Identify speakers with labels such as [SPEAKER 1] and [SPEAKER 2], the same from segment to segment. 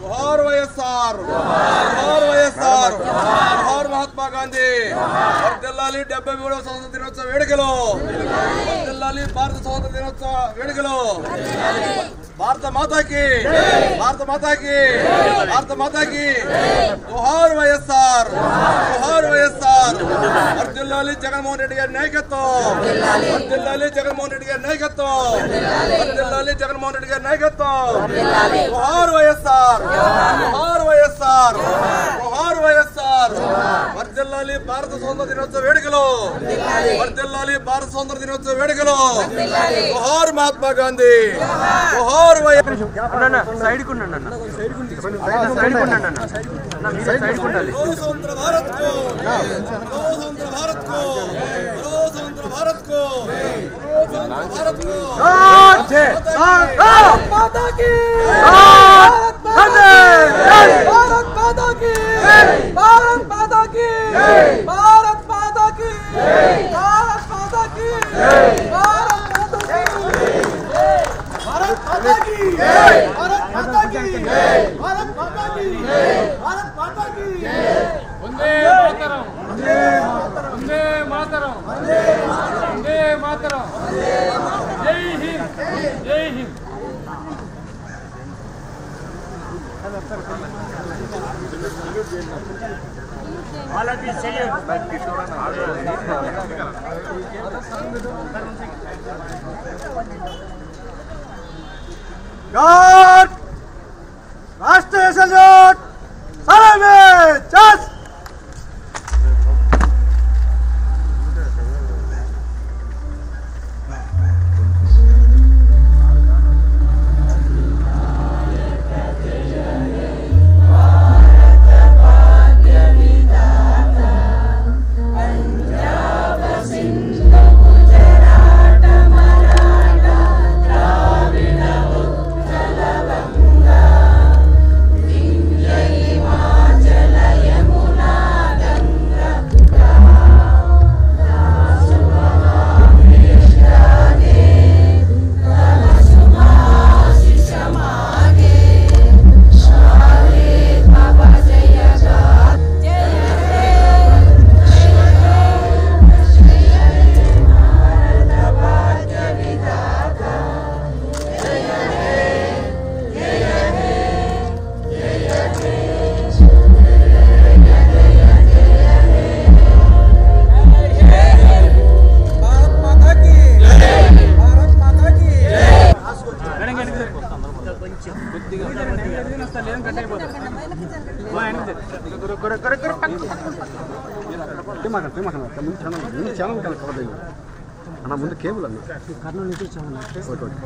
[SPEAKER 1] జోహార్ వైఎస్ఆర్ జోహార్ వైఎస్ఆర్ జోహార్ మహాత్మా గాంధీ వర్దిల్లాలి డెబ్బై మూడవ స్వాతంత్ర దినోత్సవ వేడుకలు వర్దిల్లాలి భారత స్వాతంత్ర దినోత్సవ వేడుకలు భారత మాతాకి భారత మాతాకి భారత మాతాకి జోహార్ వైఎస్ఆర్ జోహార్ వైఎస్ఆర్ వర్దిల్లాలి జగన్మోహన్ రెడ్డి గారి నాయకత్వం వర్దిల్లాలి జగన్మోహన్ రెడ్డి గారి నాయకత్వం వర్దిల్లాలి జగన్మోహన్ రెడ్డి గారి నాయకత్వం జోహార్ వైఎస్ఆర్ జోహార్ వైఎస్ఆర్ జోహార్ వైఎస్ఆర్ వర్దిల్లాలి భారత స్వాతంత్ర దినోత్సవ వేడుకలు వర్దిల్లాలి భారత స్వాతంత్ర దినోత్సవ వేడుకలు జోహార్ మహాత్మా గాంధీ జోహార్ వైఎస్
[SPEAKER 2] అన్న సైడ్ ఉండండి అన్న సైడ్ ఉండండి అన్న అన్న మీరు సైడ్ ఉండాలి
[SPEAKER 1] स्वतंत्र भारत को स्वतंत्र भारत को स्वतंत्र भारत को स्वतंत्र भारत को
[SPEAKER 2] మాతా కి
[SPEAKER 3] भारत माता की भारत माता की भारत माता की भारत माता की भारत माता की भारत माता की भारत माता की भारत माता की
[SPEAKER 4] వందే మాతరం వందే మాతరం వందే మాతరం జై హింద్ జై హింద్
[SPEAKER 2] గాడ్ రాష్ట్రీయ సల్యూట్ సలామే చస్
[SPEAKER 3] भारत माता की भारत माता की
[SPEAKER 2] అన్న ముందు కేబుల్ అన్న కర్నూలు నుంచి ఓకే ఓకే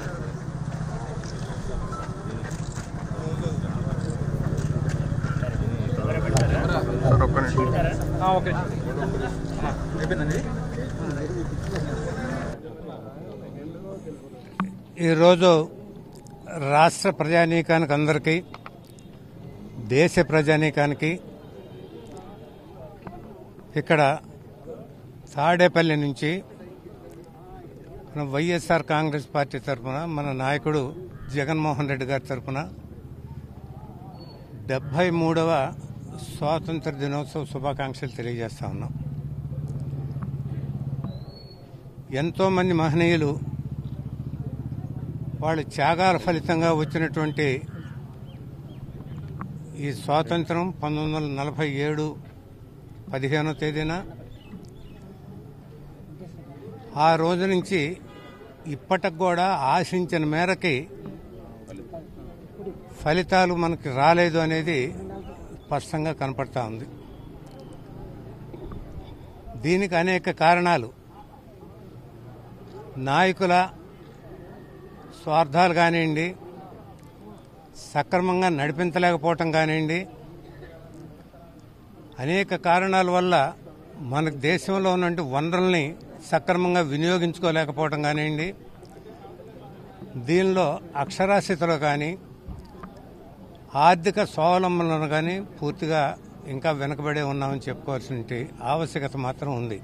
[SPEAKER 5] ఈరోజు రాష్ట్ర ప్రజానీకానికి అందరికీ దేశ ప్రజానీకానికి ఇక్కడ తాడేపల్లి నుంచి మన వైఎస్ఆర్ కాంగ్రెస్ పార్టీ తరఫున మన నాయకుడు జగన్మోహన్ రెడ్డి గారి తరఫున డెబ్బై మూడవ స్వాతంత్ర దినోత్సవ శుభాకాంక్షలు తెలియజేస్తా ఉన్నాం ఎంతోమంది మహనీయులు వాళ్ళ త్యాగాల ఫలితంగా వచ్చినటువంటి ఈ స్వాతంత్రం పంతొమ్మిది వందల నలభై ఏడు పదిహేనో తేదీన ఆ రోజు నుంచి ఇప్పటికి కూడా ఆశించిన మేరకి ఫలితాలు మనకి రాలేదు అనేది స్పష్టంగా కనపడతా ఉంది దీనికి అనేక కారణాలు నాయకుల స్వార్థాలు కానివ్వండి సక్రమంగా నడిపించలేకపోవటం కానివ్వండి అనేక కారణాల వల్ల మన దేశంలో ఉన్నటువంటి వనరుల్ని సక్రమంగా వినియోగించుకోలేకపోవటం కానివ్వండి దీనిలో అక్షరాస్యతలో కానీ ఆర్థిక స్వావలంబనలో కానీ పూర్తిగా ఇంకా వెనకబడే ఉన్నామని చెప్పుకోవాల్సిన ఆవశ్యకత మాత్రం ఉంది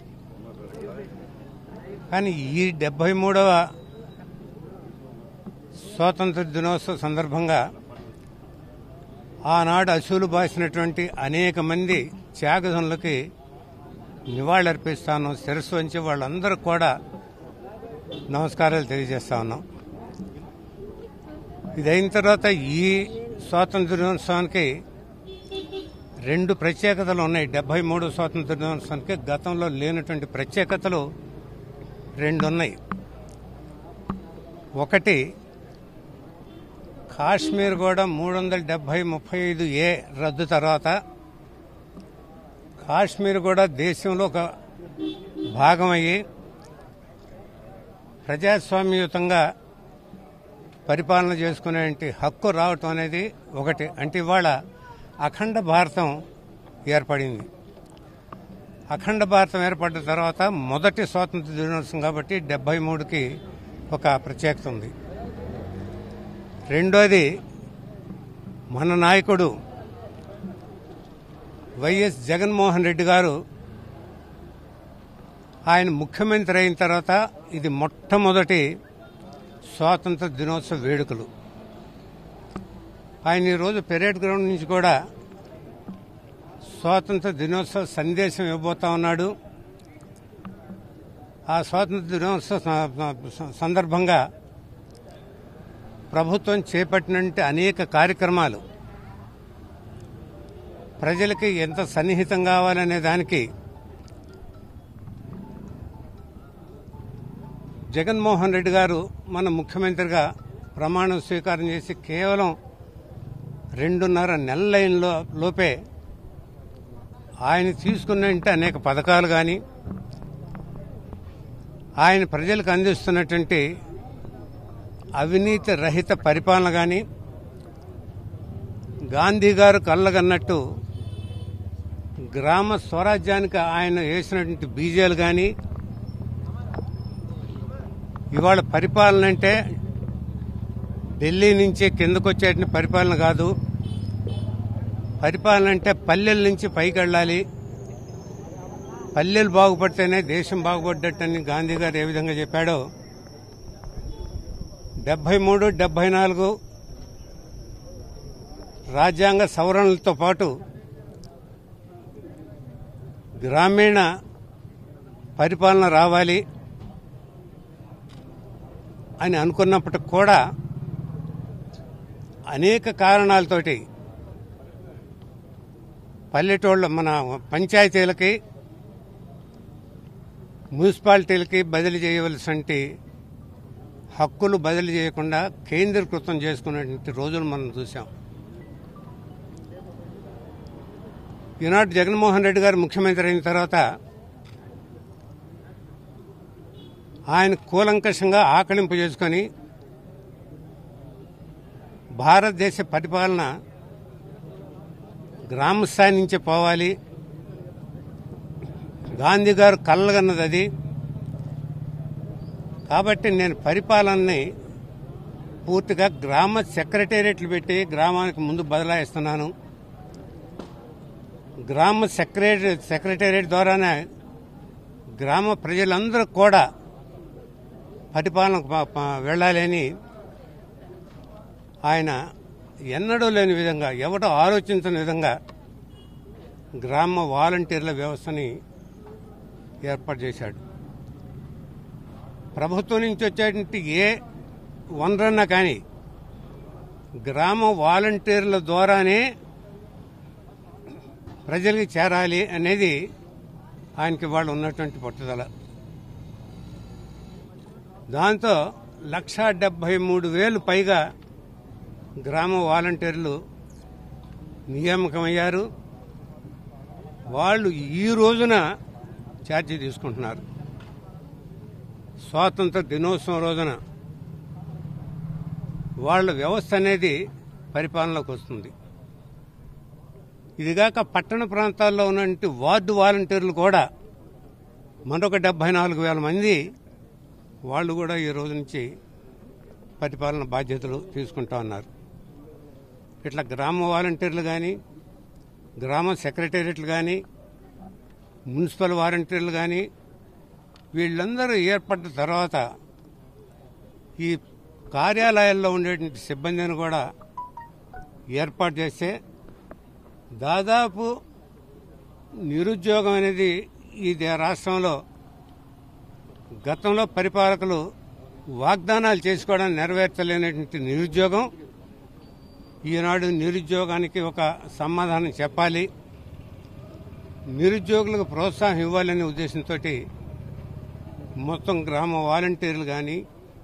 [SPEAKER 5] కానీ ఈ డెబ్బై మూడవ స్వాతంత్ర దినోత్సవ సందర్భంగా ఆనాడు అసూలు బాసినటువంటి అనేక మంది త్యాగధనులకి నివాళులర్పిస్తాను శిరస్సు వంచి వాళ్ళందరూ కూడా నమస్కారాలు తెలియజేస్తా ఉన్నాం ఇది అయిన తర్వాత ఈ స్వాతంత్ర దినోత్సవానికి రెండు ప్రత్యేకతలు ఉన్నాయి డెబ్బై మూడు స్వాతంత్ర దినోత్సవానికి గతంలో లేనటువంటి ప్రత్యేకతలు రెండు ఉన్నాయి ఒకటి కాశ్మీర్ కూడా మూడు వందల డెబ్బై ముప్పై ఐదు ఏ రద్దు తర్వాత కాశ్మీర్ కూడా దేశంలో ఒక భాగమయ్యి ప్రజాస్వామ్యయుతంగా పరిపాలన చేసుకునే హక్కు రావటం అనేది ఒకటి అంటే ఇవాళ అఖండ భారతం ఏర్పడింది అఖండ భారతం ఏర్పడిన తర్వాత మొదటి స్వాతంత్ర దినోత్సవం కాబట్టి డెబ్బై మూడుకి ఒక ప్రత్యేకత ఉంది రెండోది మన నాయకుడు వైఎస్ జగన్మోహన్ రెడ్డి గారు ఆయన ముఖ్యమంత్రి అయిన తర్వాత ఇది మొట్టమొదటి స్వాతంత్ర దినోత్సవ వేడుకలు ఆయన ఈరోజు పెరేడ్ గ్రౌండ్ నుంచి కూడా స్వాతంత్ర దినోత్సవ సందేశం ఇవ్వబోతా ఉన్నాడు ఆ స్వాతంత్ర దినోత్సవ స- స- సందర్భంగా ప్రభుత్వం చేపట్టినట్టు అనేక కార్యక్రమాలు ప్రజలకి ఎంత సన్నిహితం కావాలనే దానికి జగన్మోహన్ రెడ్డి గారు మన ముఖ్యమంత్రిగా ప్రమాణం స్వీకారం చేసి కేవలం రెండున్నర నెలల లైన్లో లోపే ఆయన తీసుకున్నట్టు అనేక పథకాలు కానీ ఆయన ప్రజలకు అందిస్తున్నటువంటి అవినీతి రహిత పరిపాలన కానీ గాంధీ గారు కళ్ళగన్నట్టు గ్రామ స్వరాజ్యానికి ఆయన వేసినటువంటి బీజాలు కానీ ఇవాళ పరిపాలన అంటే ఢిల్లీ నుంచి కిందకు వచ్చేటువంటి పరిపాలన కాదు పరిపాలన అంటే పల్లెల నుంచి పైకి వెళ్ళాలి పల్లెలు బాగుపడితేనే దేశం బాగుపడ్డట్టని గాంధీ గారు ఏ విధంగా చెప్పాడో డెబ్బై మూడు డెబ్బై నాలుగు రాజ్యాంగ సవరణలతో పాటు గ్రామీణ పరిపాలన రావాలి అని అనుకున్నప్పటికి కూడా అనేక కారణాలతోటి పల్లెటూళ్ళ మన పంచాయతీలకి మున్సిపాలిటీలకి బదిలీ చేయవలసిన హక్కులు బదిలీ చేయకుండా కేంద్రీకృతం చేసుకున్నటువంటి రోజులు మనం చూసాం ఈనాడు జగన్మోహన్ రెడ్డి గారు ముఖ్యమంత్రి అయిన తర్వాత ఆయన కూలంకషంగా ఆకలింపు చేసుకొని భారతదేశ పరిపాలన గ్రామ స్థాయి నుంచే పోవాలి గాంధీ గారు కళ్ళగన్నది అది కాబట్టి నేను పరిపాలనని పూర్తిగా గ్రామ సెక్రటేరియట్లు పెట్టి గ్రామానికి ముందు బదలాయిస్తున్నాను గ్రామ సెక్రటరీ సెక్రటేరియట్ ద్వారానే గ్రామ ప్రజలందరూ కూడా పరిపాలనకు ప- ప- వెళ్ళాలి అని ఆయన ఎన్నడూ లేని విధంగా ఎవడో ఆలోచించని విధంగా గ్రామ వాలంటీర్ల వ్యవస్థని ఏర్పాటు చేశాడు ప్రభుత్వం నుంచి వచ్చేటువంటి ఏ వనరన్నా కానీ గ్రామ వాలంటీర్ల ద్వారానే ప్రజలకి చేరాలి అనేది ఆయనకి వాళ్ళు ఉన్నటువంటి పట్టుదల దాంతో లక్షా డెబ్బై మూడు వేలు పైగా గ్రామ వాలంటీర్లు నియామకమయ్యారు వాళ్ళు ఈ రోజున ఛార్జీ తీసుకుంటున్నారు స్వాతంత్ర దినోత్సవం రోజున వాళ్ళ వ్యవస్థ అనేది పరిపాలనలోకి వస్తుంది ఇదిగాక పట్టణ ప్రాంతాల్లో ఉన్నటువంటి వార్డు వాలంటీర్లు కూడా మరొక డెబ్బై నాలుగు వేల మంది వాళ్ళు కూడా ఈ రోజు నుంచి పరిపాలన బాధ్యతలు తీసుకుంటా ఉన్నారు ఇట్లా గ్రామ వాలంటీర్లు కానీ గ్రామ సెక్రటేరియట్లు కానీ మున్సిపల్ వాలంటీర్లు కానీ వీళ్ళందరూ ఏర్పడ్డ తర్వాత ఈ కార్యాలయాల్లో ఉండేటువంటి సిబ్బందిని కూడా ఏర్పాటు చేస్తే దాదాపు నిరుద్యోగం అనేది ఈ దే- రాష్ట్రంలో గతంలో పరిపాలకులు వాగ్దానాలు చేసుకోవడానికి నెరవేర్చలేనటువంటి నిరుద్యోగం ఈనాడు నిరుద్యోగానికి ఒక సమాధానం చెప్పాలి నిరుద్యోగులకు ప్రోత్సాహం ఇవ్వాలనే ఉద్దేశంతో మొత్తం గ్రామ వాలంటీర్లు కానీ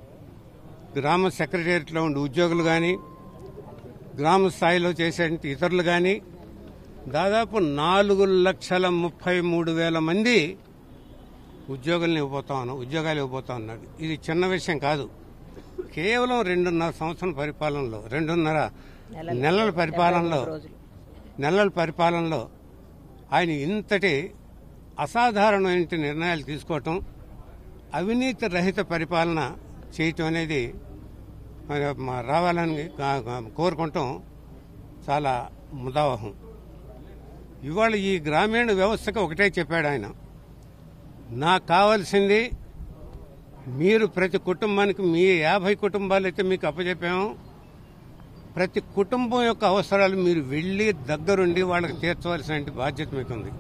[SPEAKER 5] గ్రామ సెక్రటేరియట్లో ఉండే ఉద్యోగులు కానీ గ్రామ స్థాయిలో చేసే ఇతరులు కానీ దాదాపు నాలుగు లక్షల ముప్పై మూడు వేల మంది ఉద్యోగులను ఇవ్వబోతా ఉన్నాం ఉద్యోగాలు ఇవ్వబోతా ఉన్నాడు ఇది చిన్న విషయం కాదు కేవలం రెండున్నర సంవత్సరం పరిపాలనలో రెండున్నర నెలల పరిపాలనలో నెలల పరిపాలనలో ఆయన ఇంతటి అసాధారణమైన నిర్ణయాలు తీసుకోవటం అవినీతి రహిత పరిపాలన చేయటం అనేది మరి మా- రావాలని కా- కా- కోరుకుంటాం చాలా ముదావహం ఇవాళ ఈ గ్రామీణ వ్యవస్థకు ఒకటే చెప్పాడు ఆయన నాకు కావాల్సింది మీరు ప్రతి కుటుంబానికి మీ యాభై కుటుంబాలు అయితే మీకు అప్పచెప్పాము ప్రతి కుటుంబం యొక్క అవసరాలు మీరు వెళ్ళి దగ్గరుండి వాళ్ళకి తీర్చవలసిన బాధ్యత మీకు ఉంది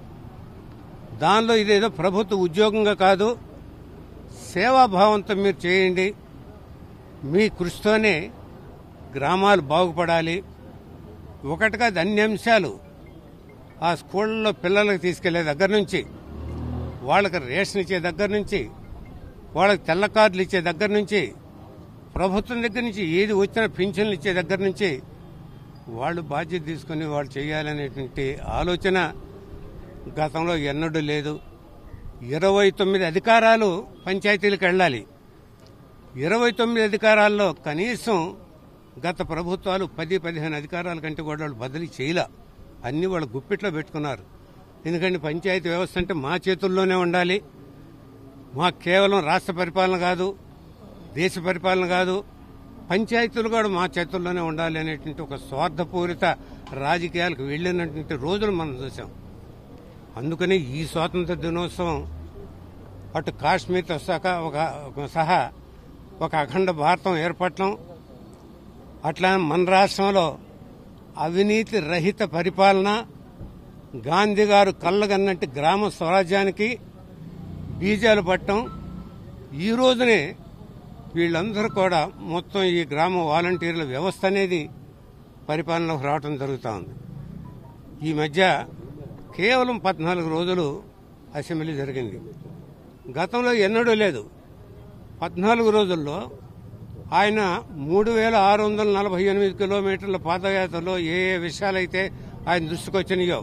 [SPEAKER 5] దానిలో ఇదేదో ప్రభుత్వ ఉద్యోగంగా కాదు సేవాభావంతో మీరు చేయండి మీ కృషితోనే గ్రామాలు బాగుపడాలి ఒకటి కాదు అన్ని అంశాలు ఆ స్కూళ్ళలో పిల్లలకు తీసుకెళ్లే దగ్గర నుంచి వాళ్ళకి రేషన్ ఇచ్చే దగ్గర నుంచి వాళ్ళకి తెల్ల కార్డులు ఇచ్చే దగ్గర నుంచి ప్రభుత్వం దగ్గర నుంచి ఏది వచ్చినా పింఛన్లు ఇచ్చే దగ్గర నుంచి వాళ్ళు బాధ్యత తీసుకుని వాళ్ళు చేయాలనేటువంటి ఆలోచన గతంలో ఎన్నడూ లేదు ఇరవై తొమ్మిది అధికారాలు పంచాయతీలకు వెళ్ళాలి ఇరవై తొమ్మిది అధికారాల్లో కనీసం గత ప్రభుత్వాలు పది పదిహేను అధికారాల కంటే కూడా వాళ్ళు బదిలీ చేయలే అన్ని వాళ్ళు గుప్పిట్లో పెట్టుకున్నారు ఎందుకంటే పంచాయతీ వ్యవస్థ అంటే మా చేతుల్లోనే ఉండాలి మా కేవలం రాష్ట్ర పరిపాలన కాదు దేశ పరిపాలన కాదు పంచాయతీలు కూడా మా చేతుల్లోనే ఉండాలి అనేటువంటి ఒక స్వార్థపూరిత రాజకీయాలకు వెళ్ళినటువంటి రోజులు మనం చూసాం అందుకని ఈ స్వాతంత్ర దినోత్సవం అటు కాశ్మీర్తో సహా ఒక ఒక సహా ఒక అఖండ భారతం ఏర్పడటం అట్లా మన రాష్ట్రంలో అవినీతి రహిత పరిపాలన గాంధీ గారు కళ్ళగన్నట్టు గ్రామ స్వరాజ్యానికి బీజాలు పట్టడం ఈ రోజునే వీళ్ళందరూ కూడా మొత్తం ఈ గ్రామ వాలంటీర్ల వ్యవస్థ అనేది పరిపాలనలోకి రావడం జరుగుతూ ఉంది ఈ మధ్య కేవలం పద్నాలుగు రోజులు అసెంబ్లీ జరిగింది గతంలో ఎన్నడూ లేదు పద్నాలుగు రోజుల్లో ఆయన మూడు వేల ఆరు వందల నలభై ఎనిమిది కిలోమీటర్ల పాదయాత్రలో ఏ ఏ విషయాలైతే ఆయన దృష్టికి వచ్చినాయో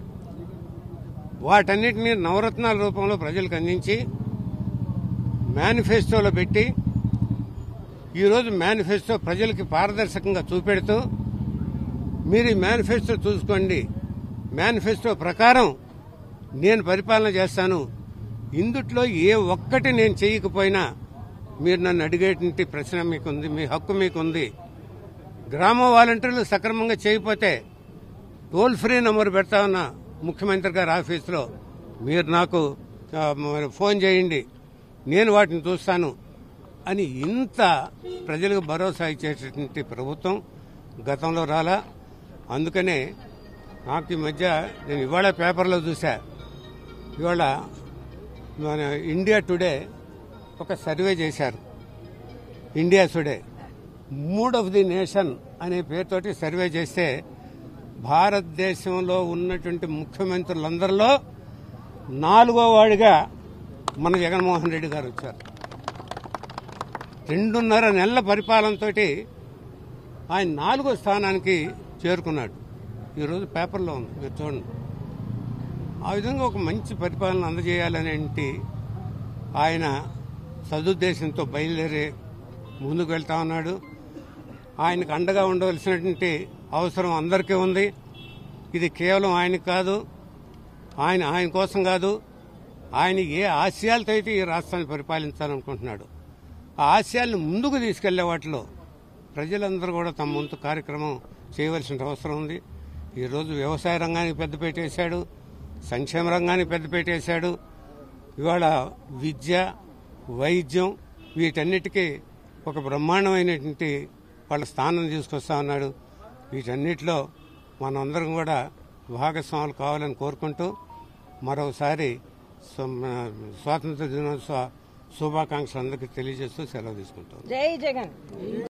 [SPEAKER 5] వాటన్నిటిని నవరత్నాల రూపంలో ప్రజలకు అందించి మేనిఫెస్టోలో పెట్టి ఈరోజు మేనిఫెస్టో ప్రజలకి పారదర్శకంగా చూపెడుతూ మీరు ఈ మేనిఫెస్టో చూసుకోండి మేనిఫెస్టో ప్రకారం నేను పరిపాలన చేస్తాను ఇందుట్లో ఏ ఒక్కటి నేను చేయకపోయినా మీరు నన్ను అడిగేటువంటి ప్రశ్న మీకుంది మీ హక్కు మీకుంది గ్రామ వాలంటీర్లు సక్రమంగా చేయకపోతే టోల్ ఫ్రీ నంబర్ పెడతా ఉన్నా ముఖ్యమంత్రి గారి ఆఫీసులో మీరు నాకు ఆ, మరి ఫోన్ చేయండి నేను వాటిని చూస్తాను అని ఇంత ప్రజలకు భరోసా ఇచ్చేటటువంటి ప్రభుత్వం గతంలో రాలా అందుకనే నాకు ఈ మధ్య నేను ఇవాళ పేపర్లో చూసా ఇవాళ మన ఇండియా టుడే ఒక సర్వే చేశారు India today mood of the nation అనే పేరుతోటి సర్వే చేస్తే భారతదేశంలో ఉన్నటువంటి ముఖ్యమంత్రులందరిలో నాలుగో వాడిగా మన జగన్మోహన్ రెడ్డి గారు వచ్చారు రెండున్నర నెలల పరిపాలనతో ఆయన నాలుగో స్థానానికి చేరుకున్నాడు ఈరోజు పేపర్లో ఉంది మీరు చూడండి ఆ విధంగా ఒక మంచి పరిపాలన అందజేయాలనేంటి ఆయన సదుద్దేశంతో బయలుదేరి ముందుకు వెళ్తా ఉన్నాడు ఆయనకు అండగా ఉండవలసినటువంటి అవసరం అందరికీ ఉంది ఇది కేవలం ఆయనకు కాదు ఆయన ఆయన కోసం కాదు ఆయన ఏ ఆశయాలతో అయితే ఈ రాష్ట్రాన్ని పరిపాలించాలనుకుంటున్నాడు ఆ ఆశయాల్ని ముందుకు తీసుకెళ్లే వాటిలో ప్రజలందరూ కూడా తమ వంతు కార్యక్రమం చేయవలసిన అవసరం ఉంది ఈరోజు వ్యవసాయ రంగానికి పెద్దపీట వేశాడు సంక్షేమ రంగానికి పెద్దపీట వేశాడు ఇవాళ విద్య వైద్యం వీటన్నిటికీ ఒక బ్రహ్మాండమైనటువంటి వాళ్ళ స్థానం తీసుకొస్తా ఉన్నాడు వీటన్నిటిలో మనందరం కూడా భాగస్వాములు కావాలని కోరుకుంటూ మరోసారి స్వ- స్వాతంత్ర దినోత్సవ శుభాకాంక్షలు అందరికీ తెలియజేస్తూ సెలవు తీసుకుంటాం
[SPEAKER 6] జై జగన్